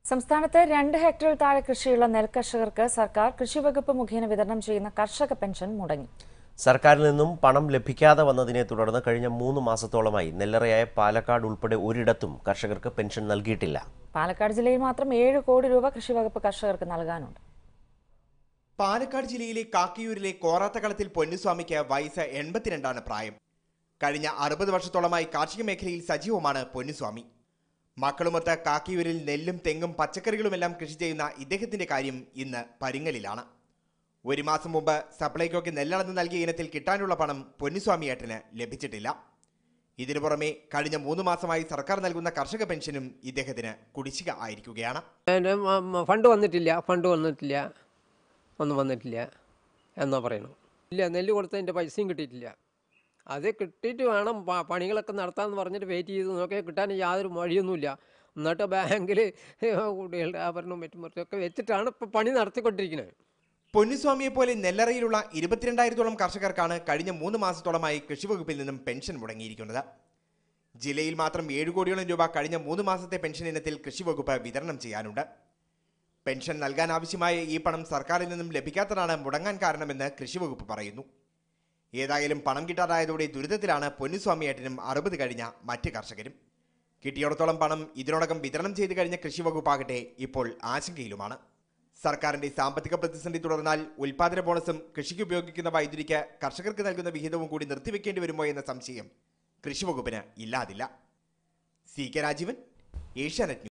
സംസ്ഥാനത്ത് രണ്ട് ഹെക്ടറിൽ താഴെ കൃഷിയുള്ള നെൽകർഷകർക്ക് സർക്കാർ കൃഷിവകുപ്പ് മുഖേന വിതരണം ചെയ്യുന്ന കർഷക പെൻഷൻ മുടങ്ങി സർക്കാരിൽ നിന്നും പണം ലഭിക്കാതെ വന്നതിനെ തുടർന്ന് കഴിഞ്ഞ മൂന്ന് മാസത്തോളമായി നെല്ലറയായ പാലക്കാട് ഉൾപ്പെടെ ഒരിടത്തും കർഷകർക്ക് പെൻഷൻ നൽകിയിട്ടില്ല പാലക്കാട് ജില്ലയിൽ മാത്രം ഏഴ് കോടി രൂപ കൃഷിവകുപ്പ് കർഷകർക്ക് നൽകാനുണ്ട് പാലക്കാട് ജില്ലയിലെ കാക്കിയൂരിലെ കോറാത്തകളത്തിൽ പൊന്നുസ്വാമിക്ക് വയസ്സ് എൺപത്തിരണ്ടാണ് പ്രായം കഴിഞ്ഞ അറുപത് വർഷത്തോളമായി കാർഷിക മേഖലയിൽ സജീവമാണ് പൊന്നുസ്വാമി മക്കളുമൊത്ത് കാക്കിയൂരിൽ നെല്ലും തെങ്ങും പച്ചക്കറികളുമെല്ലാം കൃഷി ചെയ്യുന്ന ഇദ്ദേഹത്തിന്റെ കാര്യം ഇന്ന് പരിങ്ങലിലാണ് ഒരു മാസം മുമ്പ് സപ്ലൈകോയ്ക്ക് നെല്ലളന്ന് നൽകിയ ഇനത്തിൽ കിട്ടാനുള്ള പണം പൊന്നുസ്വാമി ഏട്ടന് ലഭിച്ചിട്ടില്ല ഇതിനു പുറമെ കഴിഞ്ഞ മൂന്ന് മാസമായി സർക്കാർ നൽകുന്ന കർഷക പെൻഷനും ഇദ്ദേഹത്തിന് കുടിശ്ശിക ആയിരിക്കുകയാണ് അതിൻ്റെ മ- മ- ഫണ്ട് വന്നിട്ടില്ല ഫണ്ട് വന്നിട്ടില്ല ഒന്നും വന്നിട്ടില്ല എന്നാ പറയണു ഇല്ല നെല്ല് കൊടുത്തതിൻ്റെ പൈസയും കിട്ടിയിട്ടില്ല അത് കിട്ടിയിട്ട് വേണം പ- പണികളൊക്കെ നടത്താമെന്ന് പറഞ്ഞിട്ട് വെയിറ്റ് ചെയ്ത് നോക്കിയാൽ കിട്ടാൻ യാതൊരു വഴിയൊന്നുമില്ല എന്നിട്ട് ബാങ്കിൽ കുട്ടികളുടെ ആഭരണവും മറ്റും മറ്റൊക്കെ വെച്ചിട്ടാണ് ഇപ്പോൾ പണി നടത്തിക്കൊണ്ടിരിക്കുന്നത് പൊന്നുസ്വാമിയെ പോലെ നെല്ലറയിലുള്ള ഇരുപത്തിരണ്ടായിരത്തോളം കർഷകർക്കാണ് കഴിഞ്ഞ മൂന്ന് മാസത്തോളമായി കൃഷിവകുപ്പിൽ നിന്നും പെൻഷൻ മുടങ്ങിയിരിക്കുന്നത് ജില്ലയിൽ മാത്രം ഏഴ് കോടിയോളം രൂപ കഴിഞ്ഞ മൂന്ന് മാസത്തെ പെൻഷൻ ഇനത്തിൽ കൃഷിവകുപ്പ് വിതരണം ചെയ്യാനുണ്ട് പെൻഷൻ നൽകാൻ ആവശ്യമായ ഈ പണം സർക്കാരിൽ നിന്നും ലഭിക്കാത്തതാണ് മുടങ്ങാൻ കാരണമെന്ന് കൃഷിവകുപ്പ് പറയുന്നു ഏതായാലും പണം കിട്ടാതായതോടെ ദുരിതത്തിലാണ് പൊന്നുസ്വാമിയേട്ടനും അറുപത് കഴിഞ്ഞ മറ്റ് കർഷകരും കിട്ടിയിടത്തോളം പണം ഇതിനോടകം വിതരണം ചെയ്തു കഴിഞ്ഞ കൃഷിവകുപ്പാകട്ടെ ഇപ്പോൾ ആശങ്കയിലുമാണ് സർക്കാരിന്റെ സാമ്പത്തിക പ്രതിസന്ധി തുടർന്നാൽ ഉൽപാദന ബോണസും കൃഷിക്ക് ഉപയോഗിക്കുന്ന വൈദ്യുതിക്ക് കർഷകർക്ക് നൽകുന്ന വിഹിതവും കൂടി നിർത്തിവെക്കേണ്ടി വരുമോ എന്ന സംശയം കൃഷിവകുപ്പിന് ഇല്ലാതില്ല C K Rajeevan Asianet news